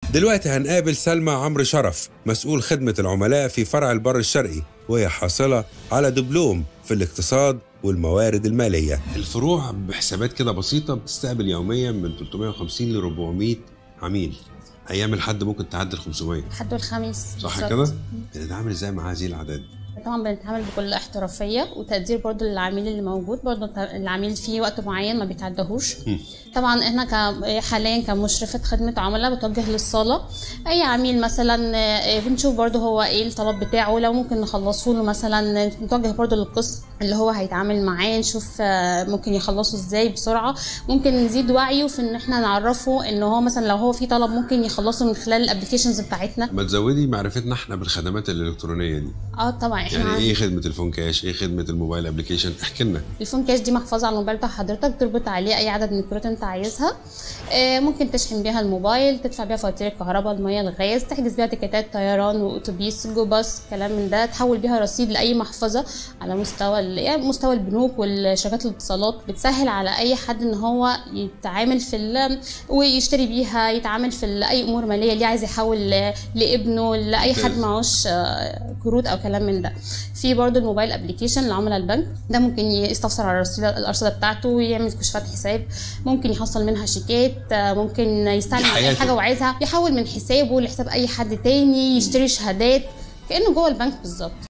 دلوقتي هنقابل سلمى عمرو شرف مسؤول خدمة العملاء في فرع البر الشرقي وهي حاصلة على دبلوم في الاقتصاد والموارد المالية الفروع بحسابات كده بسيطة بتستقبل يوميا من 350 ل 400 عميل أيام الحد ممكن تعدي ال 500 الحد والخميس صح بالظبط. كده؟ بنتعامل ازاي مع هذه الأعداد؟ طبعا بنتعامل بكل احترافيه وتقدير برضو للعميل اللي موجود برضو العميل في وقت معين ما بيتعدهوش طبعا احنا ك- حاليا كمشرفه خدمه عملاء بتوجه للصاله اي عميل مثلا آه، بنشوف برضو هو ايه الطلب بتاعه لو ممكن نخلصه له مثلا نتوجه برضو للقسم اللي هو هيتعامل معاه نشوف آه، ممكن يخلصه ازاي بسرعه ممكن نزيد وعيه في ان احنا نعرفه ان هو مثلا لو هو في طلب ممكن يخلصه من خلال الابلكيشنز بتاعتنا ما تزودي معرفتنا احنا بالخدمات الإلكترونية دي اه طبعا احنا يعني عن- ايه خدمة الفون كاش؟ ايه خدمة الموبايل ابلكيشن؟ احكي لنا الفون كاش دي محفظة على الموبايل بتاع حضرتك تربط عليه أي عدد من الكروت أنت عايزها آه، ممكن تشحن بيها الموبايل تدفع بيها فواتير الكهرباء المية الغاز تحجز بيها تيكيتات طيران وأتوبيس جو باص كلام من ده تحول بيها رصيد لأي محفظة على مستوى ال- يعني مستوى البنوك والشركات الاتصالات بتسهل على أي حد إن هو يتعامل في ال- ويشتري بيها يتعامل في ال- أي أمور مالية اللي عايز يحول ل- لابنه لأي حد ممتاز. معهوش آه، كروت أو كلام من ده في برضو الموبايل ابلكيشن لعملاء البنك ده ممكن يستفسر على الرصيدة الأرصدة بتاعته ويعمل كشوفات حساب ممكن يحصل منها شيكات آه، ممكن يستعمل دي أي حياته. حاجة وعايزها يحول من حسابه لحساب أي حد تاني يشتري شهادات كأنه جوه البنك بالظبط